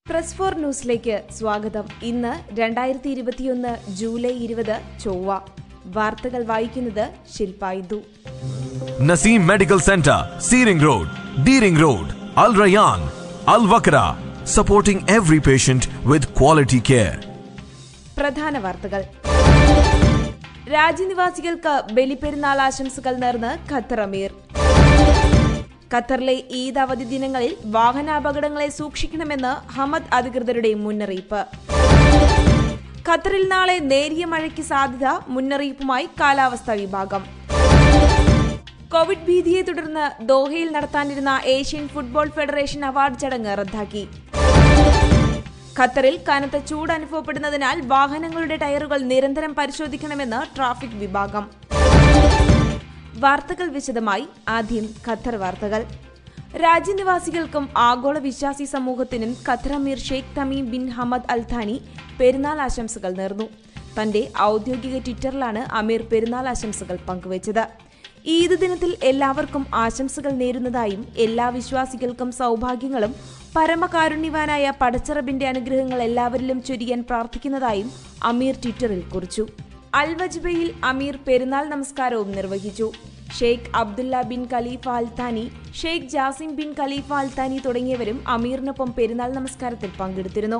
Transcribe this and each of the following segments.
Press four ന്യൂസിലേക്ക് സ്വാഗതം ഇന്ന് രണ്ടായിരത്തി ഇരുപത്തിയൊന്ന് ജൂലൈ ഇരുപത് ചൊവ്വ വാർത്തകൾ വായിക്കുന്നത് ശില്പ ഇതു Naseem Medical Center, Seering Road, Deering Road, Al Rayyan, Al Wakra, supporting every patient with quality care. പ്രധാന വാർത്തകൾ രാജ്യനിവാസികൾക്ക് ബലിപ്പെരുന്നാൾ ആശംസകൾ നേർന്ന് ഖത്തർ അമീർ ഖത്തറിലെ ഈദ് അവധി ദിനങ്ങളിൽ വാഹനാപകടങ്ങളെ സൂക്ഷിക്കണമെന്ന് ഹമദ് അധികൃതരുടെ മുന്നറിയിപ്പ് ഖത്തറിൽ നാളെ നേരിയ മഴയ്ക്ക് സാധ്യത മുന്നറിയിപ്പുമായി കാലാവസ്ഥാ വിഭാഗം കോവിഡ് ഭീതിയെ തുടർന്ന് ദോഹയിൽ നടത്താനിരുന്ന ഏഷ്യൻ ഫുട്ബോൾ ഫെഡറേഷൻ അവാർഡ് ചടങ്ങ് റദ്ദാക്കി ഖത്തറിൽ കനത്ത ചൂട് അനുഭവപ്പെടുന്നതിനാൽ വാഹനങ്ങളുടെ ടയറുകൾ നിരന്തരം പരിശോധിക്കണമെന്ന് ട്രാഫിക് വിഭാഗം വാർത്തകൾ വിശദമായി ആദ്യം ഖത്തർ വാർത്തകൾ രാജ്യനിവാസികൾക്കും ആഗോള വിശ്വാസി സമൂഹത്തിനും ഖത്തർ അമീർ Sheikh Tamim bin Hamad Al Thani പെരുന്നാൾ ആശംസകൾ നേർന്നു തന്റെ ഔദ്യോഗിക ട്വിറ്ററിലാണ് അമീർ പെരുന്നാൾ ആശംസകൾ പങ്കുവച്ചത് ഈദ് ദിനത്തിൽ എല്ലാവർക്കും ആശംസകൾ നേരുന്നതായും എല്ലാ വിശ്വാസികൾക്കും സൗഭാഗ്യങ്ങളും പരമകാരുണ്യവാനായ പടച്ചറബിന്റെ അനുഗ്രഹങ്ങൾ എല്ലാവരിലും ചൊരിയാൻ പ്രാർത്ഥിക്കുന്നതായും അമീർ ട്വിറ്ററിൽ കുറിച്ചു അൽ വജ്ബയിൽ അമീർ പെരുന്നാൾ നമസ്കാരവും നിർവഹിച്ചു Sheikh Abdullah bin Khalifa Al Thani Sheikh Jassim bin Khalifa Al Thani തുടങ്ങിയവരും അമീറിനൊപ്പം പെരുന്നാൾ നമസ്കാരത്തിൽ പങ്കെടുത്തിരുന്നു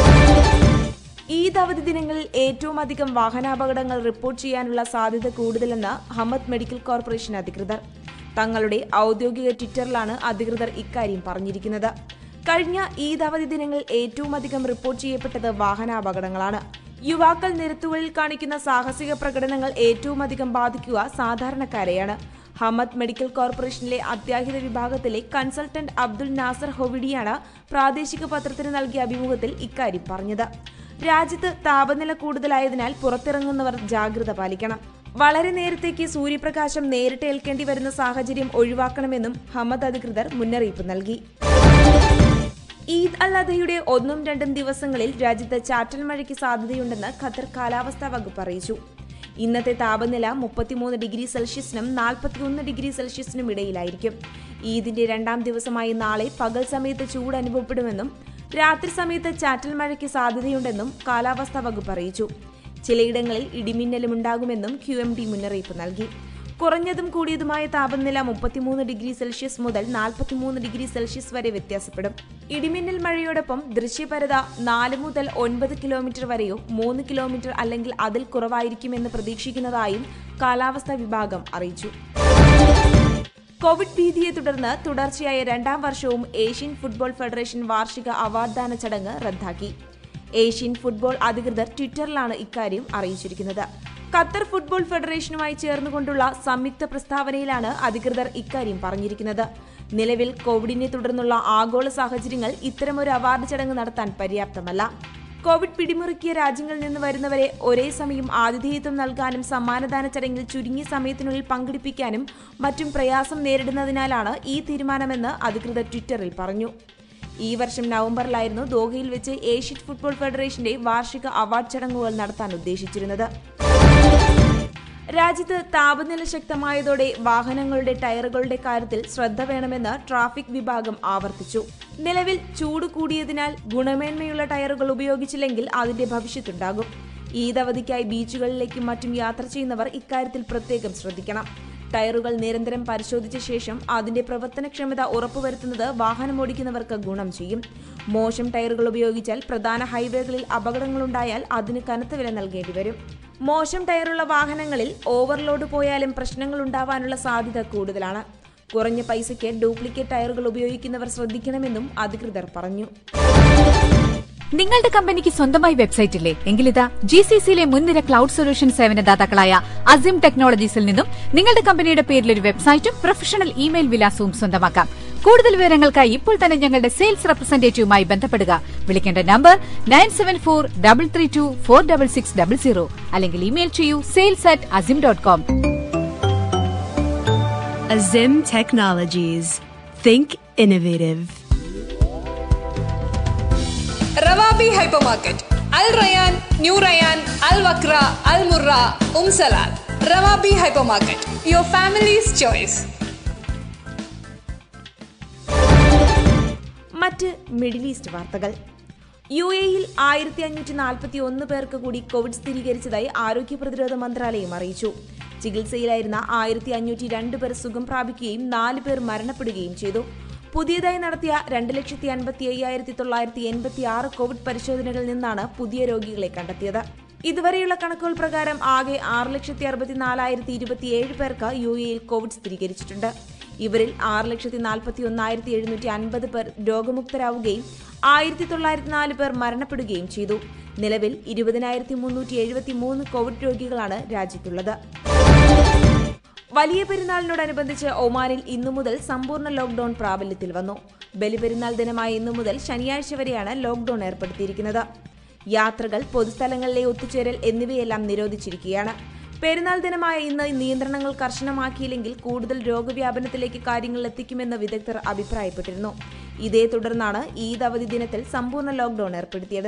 ഈദ് അവധി ദിനങ്ങളിൽ ഏറ്റവും അധികം വാഹനാപകടങ്ങൾ റിപ്പോർട്ട് ചെയ്യാനുള്ള സാധ്യത കൂടുതലെന്ന് ഹമദ് മെഡിക്കൽ കോർപ്പറേഷൻ അധികൃതർ തങ്ങളുടെ ഔദ്യോഗിക ട്വിറ്ററിലാണ് അധികൃതർ ഇക്കാര്യം പറഞ്ഞിരിക്കുന്നത് കഴിഞ്ഞ ഈദ് അവധി ദിനങ്ങളിൽ ഏറ്റവും അധികം റിപ്പോർട്ട് ചെയ്യപ്പെട്ടത് വാഹനാപകടങ്ങളാണ് യുവാക്കൾ നിരത്തുകളിൽ കാണിക്കുന്ന സാഹസിക പ്രകടനങ്ങൾ ഏറ്റവും അധികം ബാധിക്കുക സാധാരണക്കാരെയാണ് ഹമദ് മെഡിക്കൽ കോർപ്പറേഷനിലെ അത്യാഹിത വിഭാഗത്തിലെ കൺസൾട്ടന്റ് അബ്ദുൽ നാസർ ഹൊവിഡിയാണ് പ്രാദേശിക പത്രത്തിന് നൽകിയ അഭിമുഖത്തിൽ ഇക്കാര്യം പറഞ്ഞത് രാജ്യത്ത് താപനില കൂടുതലായതിനാൽ പുറത്തിറങ്ങുന്നവർ ജാഗ്രത പാലിക്കണം വളരെ നേരത്തേക്ക് സൂര്യപ്രകാശം നേരിട്ട് ഏൽക്കേണ്ടി വരുന്ന സാഹചര്യം ഒഴിവാക്കണമെന്നും ഹമദ് അധികൃതർ മുന്നറിയിപ്പ് നൽകി ഈദ് അൽ അദയുടെ ഒന്നും രണ്ടും ദിവസങ്ങളിൽ രാജ്യത്ത് ചാറ്റൽ മഴയ്ക്ക് സാധ്യതയുണ്ടെന്ന് ഖത്തർ കാലാവസ്ഥാ വകുപ്പ് അറിയിച്ചു ഇന്നത്തെ താപനില മുപ്പത്തിമൂന്ന് ഡിഗ്രി സെൽഷ്യസിനും നാൽപ്പത്തിയൊന്ന് ഡിഗ്രി സെൽഷ്യസിനും ഇടയിലായിരിക്കും ഈദിന്റെ രണ്ടാം ദിവസമായ നാളെ പകൽ സമയത്ത് ചൂട് അനുഭവപ്പെടുമെന്നും രാത്രി സമയത്ത് ചാറ്റൽ മഴയ്ക്ക് സാധ്യതയുണ്ടെന്നും കാലാവസ്ഥാ വകുപ്പ് അറിയിച്ചു ചിലയിടങ്ങളിൽ ഇടിമിന്നലും ഉണ്ടാകുമെന്നും ക്യു എം ഡി മുന്നറിയിപ്പ് നൽകി കുറഞ്ഞതും കൂടിയതുമായ താപനില മുപ്പത്തിമൂന്ന് ഡിഗ്രി സെൽഷ്യസ് മുതൽ നാൽപ്പത്തിമൂന്ന് ഡിഗ്രി സെൽഷ്യസ് വരെ വ്യത്യാസപ്പെടും ഇടിമിന്നൽ മഴയോടൊപ്പം ദൃശ്യപരത നാല് മുതൽ ഒൻപത് കിലോമീറ്റർ വരെയോ മൂന്ന് കിലോമീറ്റർ അല്ലെങ്കിൽ അതിൽ കുറവായിരിക്കുമെന്ന് പ്രതീക്ഷിക്കുന്നതായും കാലാവസ്ഥാ വിഭാഗം അറിയിച്ചു കോവിഡ് ഭീതിയെ തുടർന്ന് തുടർച്ചയായ രണ്ടാം വർഷവും ഏഷ്യൻ ഫുട്ബോൾ ഫെഡറേഷൻ വാർഷിക അവാർഡ് ദാന ചടങ്ങ് റദ്ദാക്കി ഏഷ്യൻ ഫുട്ബോൾ അധികൃതർ ട്വിറ്ററിലാണ് ഇക്കാര്യം അറിയിച്ചിരിക്കുന്നത് ഖത്തർ ഫുട്ബോൾ ഫെഡറേഷനുമായി ചേർന്നുകൊണ്ടുള്ള സംയുക്ത പ്രസ്താവനയിലാണ് അധികൃതർ ഇക്കാര്യം പറഞ്ഞിരിക്കുന്നത് നിലവിൽ കോവിഡിനെ തുടർന്നുള്ള ആഗോള സാഹചര്യങ്ങൾ ഇത്തരമൊരു അവാർഡ് ചടങ്ങ് നടത്താൻ പര്യാപ്തമല്ല കോവിഡ് പിടിമുറുക്കിയ രാജ്യങ്ങളിൽ നിന്ന് വരുന്നവരെ ഒരേ സമയം ആതിഥേയത്വം നൽകാനും സമ്മാനദാന ചടങ്ങിൽ ചുരുങ്ങിയ സമയത്തിനുള്ളിൽ പങ്കെടുപ്പിക്കാനും മറ്റും പ്രയാസം നേരിടുന്നതിനാലാണ് ഈ തീരുമാനമെന്ന് അധികൃതർ ട്വിറ്ററിൽ പറഞ്ഞു ഈ വർഷം നവംബറിലായിരുന്നു ദോഹയിൽ വെച്ച് ഏഷ്യൻ ഫുട്ബോൾ ഫെഡറേഷന്റെ വാർഷിക അവാർഡ് ചടങ്ങുകൾ നടത്താൻ ഉദ്ദേശിച്ചിരുന്നത് രാജ്യത്ത് താപനില ശക്തമായതോടെ വാഹനങ്ങളുടെ ടയറുകളുടെ കാര്യത്തിൽ ശ്രദ്ധ വേണമെന്ന് ട്രാഫിക് വിഭാഗം ആവർത്തിച്ചു നിലവിൽ ചൂട് കൂടിയതിനാൽ ഗുണമേന്മയുള്ള ടയറുകൾ ഉപയോഗിച്ചില്ലെങ്കിൽ അതിന്റെ ഭവിഷ്യത്തുണ്ടാകും ഈദവധിക്കായി ബീച്ചുകളിലേക്കും മറ്റും യാത്ര ചെയ്യുന്നവർ ഇക്കാര്യത്തിൽ പ്രത്യേകം ശ്രദ്ധിക്കണം ടയറുകൾ നിരന്തരം പരിശോധിച്ച ശേഷം അതിന്റെ പ്രവർത്തനക്ഷമത ഉറപ്പുവരുത്തുന്നത് വാഹനമോടിക്കുന്നവർക്ക് ഗുണം ചെയ്യും മോശം ടയറുകൾ ഉപയോഗിച്ചാൽ പ്രധാന ഹൈവേകളിൽ അപകടങ്ങളുണ്ടായാൽ അതിന് കനത്ത വില നൽകേണ്ടി വരും മോശം ടയറുള്ള വാഹനങ്ങളിൽ ഓവർലോഡ് പോയാലും പ്രശ്നങ്ങൾ ഉണ്ടാവാനുള്ള സാധ്യത കൂടുതലാണ് കുറഞ്ഞ പൈസയ്ക്ക് ഡ്യൂപ്ലിക്കേറ്റ് ടയറുകൾ ഉപയോഗിക്കുന്നവർ ശ്രദ്ധിക്കണമെന്നും അധികൃതർ പറഞ്ഞു നിങ്ങളുടെ കമ്പനിക്ക് സ്വന്തമായി വെബ്സൈറ്റ് ഇല്ലേ എങ്കിലിതാ ജി സി സിയിലെ മുൻനിര ക്ലൗഡ് സൊല്യൂഷൻ സേവനദാതാക്കളായ അസിം ടെക്നോളജീസിൽ നിന്നും നിങ്ങളുടെ കമ്പനിയുടെ പേരിൽ ഒരു വെബ്സൈറ്റും പ്രൊഫഷണൽ ഇമെയിൽ വിലാസവും സ്വന്തമാക്കാം കൂടുതൽ വിവരങ്ങൾക്കായി ഇപ്പോൾ തന്നെ ഞങ്ങളുടെ സെയിൽസ് റെപ്രസെന്റേറ്റീവുമായി ബന്ധപ്പെടുക വിളിക്കേണ്ട number nine seven four double three two four double six double zero അല്ലെങ്കിൽ ഇമെയിൽ ചെയ്യൂ sales at Azim dot com Azim Technologies. Think innovative. Rawabi hypermarket Al Rayyan New Rayyan Al Wakra Al Murra ഉം സലാൽ Rawabi hypermarket your family's choice മറ്റ് Middle East വാർത്തകൾ യു എയിൽ ആയിരത്തി അഞ്ഞൂറ്റി നാൽപ്പത്തി ഒന്ന് പേർക്ക് കൂടി കോവിഡ് സ്ഥിരീകരിച്ചതായി ആരോഗ്യ പ്രതിരോധ മന്ത്രാലയം അറിയിച്ചു ചികിത്സയിലായിരുന്ന ആയിരത്തി അഞ്ഞൂറ്റി രണ്ട് പേർ സുഖം പ്രാപിക്കുകയും നാല് പേർ മരണപ്പെടുകയും ചെയ്തു പുതിയതായി നടത്തിയ രണ്ട് ലക്ഷത്തി അൻപത്തി അയ്യായിരത്തി തൊള്ളായിരത്തി എൺപത്തി ആറ് കോവിഡ് പരിശോധനകളിൽ നിന്നാണ് പുതിയ രോഗികളെ കണ്ടെത്തിയത് ഇതുവരെയുള്ള കണക്കുകൾ പ്രകാരം ആകെ ആറ് ലക്ഷത്തി അറുപത്തിനാലായിരത്തി ഇരുപത്തിയേഴ് പേർക്ക് യു എയിൽ കോവിഡ് സ്ഥിരീകരിച്ചിട്ടുണ്ട് ഇവരിൽ ആറ് ലക്ഷത്തി നാൽപ്പത്തി ഒന്നായിരത്തി എഴുന്നൂറ്റി അൻപത് പേർ രോഗമുക്തരാവുകയും ആയിരത്തി തൊള്ളായിരത്തി നാല് പേർ മരണപ്പെടുകയും ചെയ്തു നിലവിൽ ഇരുപതിനായിരത്തി മുന്നൂറ്റി എഴുപത്തി മൂന്ന് കോവിഡ് രോഗികളാണ് രാജ്യത്തുള്ളത് വലിയ പെരുന്നാളിനോടനുബന്ധിച്ച് ഒമാനിൽ ഇന്നു മുതൽ സമ്പൂർണ്ണ ലോക്ഡൌൺ പ്രാബല്യത്തിൽ വന്നു ബലിപെരുന്നാൾ ദിനമായ ഇന്നു മുതൽ ശനിയാഴ്ച വരെയാണ് ലോക്ഡൌൺ ഏർപ്പെടുത്തിയിരിക്കുന്നത് യാത്രകൾ പൊതുസ്ഥലങ്ങളിലെ ഒത്തുചേരൽ എന്നിവയെല്ലാം നിരോധിച്ചിരിക്കുകയാണ് പെരുന്നാൾ ദിനമായ ഇന്ന് നിയന്ത്രണങ്ങൾ കർശനമാക്കിയില്ലെങ്കിൽ കൂടുതൽ രോഗവ്യാപനത്തിലേക്ക് കാര്യങ്ങൾ എത്തിക്കുമെന്ന് വിദഗ്ധർ അഭിപ്രായപ്പെട്ടിരുന്നു ഇതേ തുടർന്നാണ് ഈദ് അവധി ദിനത്തിൽ സമ്പൂർണ്ണ ലോക്ഡൌൺ ഏർപ്പെടുത്തിയത്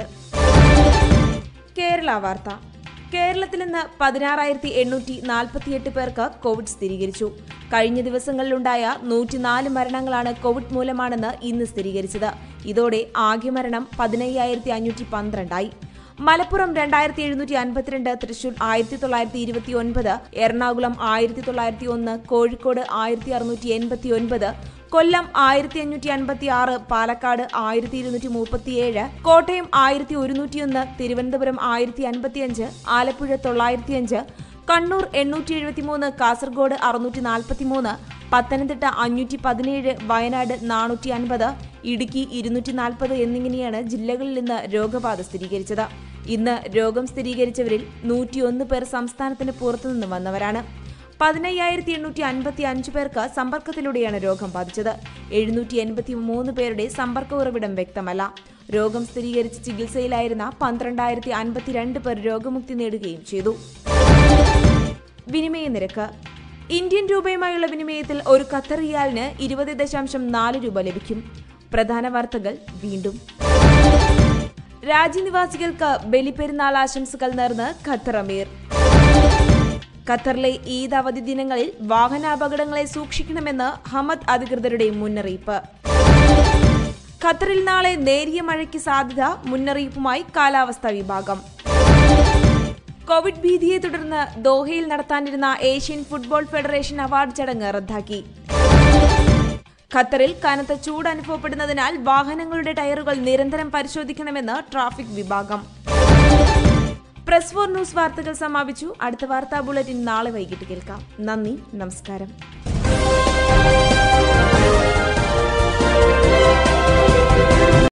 കേരള വാർത്ത കേരളത്തിൽ ഇന്ന് പതിനാറായിരത്തി എണ്ണൂറ്റി നാൽപ്പത്തിയെട്ട് പേർക്ക് കോവിഡ് സ്ഥിരീകരിച്ചു കഴിഞ്ഞ ദിവസങ്ങളിലുണ്ടായ നൂറ്റിനാല് മരണങ്ങളാണ് കോവിഡ് മൂലമാണെന്ന് ഇന്ന് സ്ഥിരീകരിച്ചത് ഇതോടെ ആകെ മരണം പതിനയ്യായിരത്തി അഞ്ഞൂറ്റി പന്ത്രണ്ടായി മലപ്പുറം രണ്ടായിരത്തി എഴുന്നൂറ്റി അൻപത്തിരണ്ട് തൃശൂർ ആയിരത്തി തൊള്ളായിരത്തി ഇരുപത്തി ഒൻപത് എറണാകുളം ആയിരത്തി തൊള്ളായിരത്തി ഒന്ന് കോഴിക്കോട് ആയിരത്തി അറുന്നൂറ്റി എൺപത്തി ഒൻപത് കൊല്ലം ആയിരത്തി അഞ്ഞൂറ്റി അൻപത്തി ആറ് പാലക്കാട് ആയിരത്തി ഇരുന്നൂറ്റി മുപ്പത്തിയേഴ് കോട്ടയം ആയിരത്തി ഒരുന്നൂറ്റിയൊന്ന് തിരുവനന്തപുരം ആയിരത്തി അൻപത്തിയഞ്ച് ആലപ്പുഴ തൊള്ളായിരത്തിയഞ്ച് കണ്ണൂർ എണ്ണൂറ്റി എഴുപത്തിമൂന്ന് കാസർഗോഡ് അറുന്നൂറ്റി നാൽപ്പത്തിമൂന്ന് പത്തനംതിട്ട അഞ്ഞൂറ്റി പതിനേഴ് വയനാട് നാനൂറ്റി അൻപത് ഇടുക്കി ഇരുന്നൂറ്റി നാൽപ്പത് എന്നിങ്ങനെയാണ് ജില്ലകളിൽ ഇന്ന് രോഗബാധ സ്ഥിരീകരിച്ചത് ഇന്ന് രോഗം സ്ഥിരീകരിച്ചവരിൽ നൂറ്റിയൊന്ന് പേർ സംസ്ഥാനത്തിന് പുറത്തുനിന്ന് വന്നവരാണ് പതിനയ്യായിരത്തി എണ്ണൂറ്റി അൻപത്തി അഞ്ച് പേർക്ക് സമ്പർക്കത്തിലൂടെയാണ് രോഗം ബാധിച്ചത് എഴുന്നൂറ്റി എൺപത്തി മൂന്ന് പേരുടെ സമ്പർക്ക ഉറവിടം വ്യക്തമല്ല രോഗം സ്ഥിരീകരിച്ച് ചികിത്സയിലായിരുന്ന പന്ത്രണ്ടായിരത്തി അൻപത്തിരണ്ട് പേർ രോഗമുക്തി നേടുകയും ചെയ്തു വിനിമയ നിരക്ക് ഇന്ത്യൻ രൂപയുമായുള്ള വിനിമയത്തിൽ ഒരു ഖത്തർ റിയാലിന് ഇരുപത് ദശാംശം നാല് രൂപ ലഭിക്കും പ്രധാന വാർത്തകൾ വീണ്ടും രാജ്യനിവാസികൾക്ക് ബലിപ്പെരുന്നാൾ ആശംസകൾ നേർന്ന് ഖത്തർ അമീർ ഖത്തറിലെ ഈദ് അവധി ദിനങ്ങളിൽ വാഹനാപകടങ്ങളെ സൂക്ഷിക്കണമെന്ന് ഹമദ് അധികൃതരുടെ മുന്നറിയിപ്പ് ഖത്തറിൽ നാളെ നേരിയ മഴയ്ക്ക് സാധ്യത മുന്നറിയിപ്പുമായി കാലാവസ്ഥാ വിഭാഗം കോവിഡ് ഭീതിയെ തുടർന്ന് ദോഹയിൽ നടത്താനിരുന്ന ഏഷ്യൻ ഫുട്ബോൾ ഫെഡറേഷൻ അവാർഡ് ചടങ്ങ് റദ്ദാക്കി ഖത്തറിൽ കനത്ത ചൂട് അനുഭവപ്പെടുന്നതിനാൽ വാഹനങ്ങളുടെ ടയറുകൾ നിരന്തരം പരിശോധിക്കണമെന്ന് ട്രാഫിക് വിഭാഗം പ്രസ് ഫോർ ന്യൂസ് വാർത്തകൾ സമാപിച്ചു അടുത്ത വാർത്താ ബുള്ളറ്റിൻ നാളെ വൈകിട്ട് കേൾക്കാം നന്ദി നമസ്കാരം